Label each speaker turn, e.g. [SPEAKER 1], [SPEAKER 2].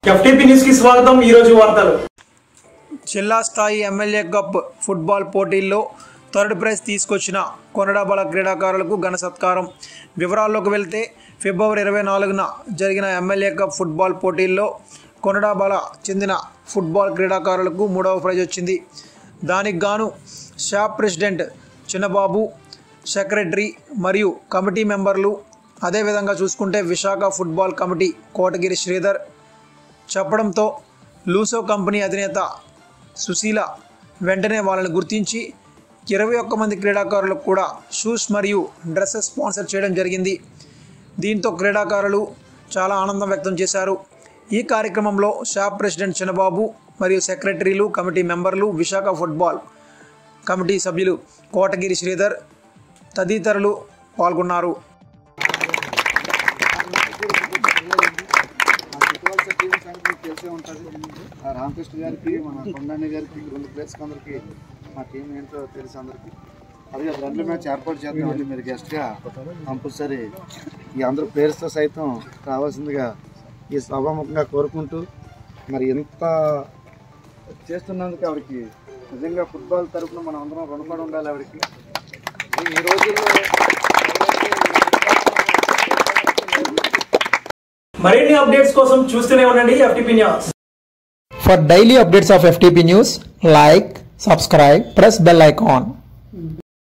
[SPEAKER 1] FTP news కి స్వాగతం ఈ రోజు వార్తలు
[SPEAKER 2] జిల్లా స్థాయి ఎమ్మెల్యే కప్ ఫుట్బాల్ పోటీల్లో థర్డ్ ప్రైజ్ తీసుకొచ్చిన కొనడాబల క్రీడాకారులకు ఘన సత్కారం వివరాల్లోకి వెళ్తే ఫిబ్రవరి ఇరవై నాలుగున జరిగిన ఎమ్మెల్యే కప్ ఫుట్బాల్ పోటీల్లో కొనడాబల చెందిన ఫుట్బాల్ క్రీడాకారులకు మూడవ ప్రైజ్ వచ్చింది దానికి గాను షాప్ ప్రెసిడెంట్ చిన్నబాబు సెక్రటరీ మరియు కమిటీ మెంబర్లు అదేవిధంగా చూసుకుంటే విశాఖ ఫుట్బాల్ కమిటీ కోటగిరి శ్రీధర్ చెప్పడంతో లూసో కంపెనీ అధినేత సుశీల వెంటనే వాళ్ళని గుర్తించి ఇరవై ఒక్క మంది క్రీడాకారులకు కూడా షూస్ మరియు డ్రెస్సెస్ స్పాన్సర్ చేయడం జరిగింది దీంతో క్రీడాకారులు చాలా ఆనందం వ్యక్తం చేశారు ఈ కార్యక్రమంలో షాప్ ప్రెసిడెంట్ చిన్నబాబు మరియు సెక్రటరీలు కమిటీ మెంబర్లు విశాఖ ఫుట్బాల్ కమిటీ సభ్యులు కోటగిరి శ్రీధర్ తదితరులు పాల్గొన్నారు
[SPEAKER 3] ఫుట్బాల్ టీమ్స్ అంటే మీకు తెలిసే ఉంటుంది ఆ రామకృష్ణ గారికి మన కొండాని గారికి రెండు ప్లేయర్స్కి అందరికి మా టీం ఏంటో తెలుసు అందరికి అది రెండు మ్యాచ్ ఏర్పాటు చేద్దామండి మీరు గెస్ట్గా కంపల్సరీ ఈ అందరూ ప్లేయర్స్తో సైతం రావాల్సిందిగా ఈ సభాముఖంగా కోరుకుంటూ మరి ఎంత చేస్తున్నందుకు ఆవిడకి నిజంగా ఫుట్బాల్ తరపున మనం అందరం రుణపడి ఉండాలి ఆవిడకి ఈ రోజుల్లో
[SPEAKER 1] మరిన్ని అప్డేట్స్ కోసం చూస్తూనే ఉండండి FTP news
[SPEAKER 4] For daily updates of FTP news, like, subscribe, press bell icon.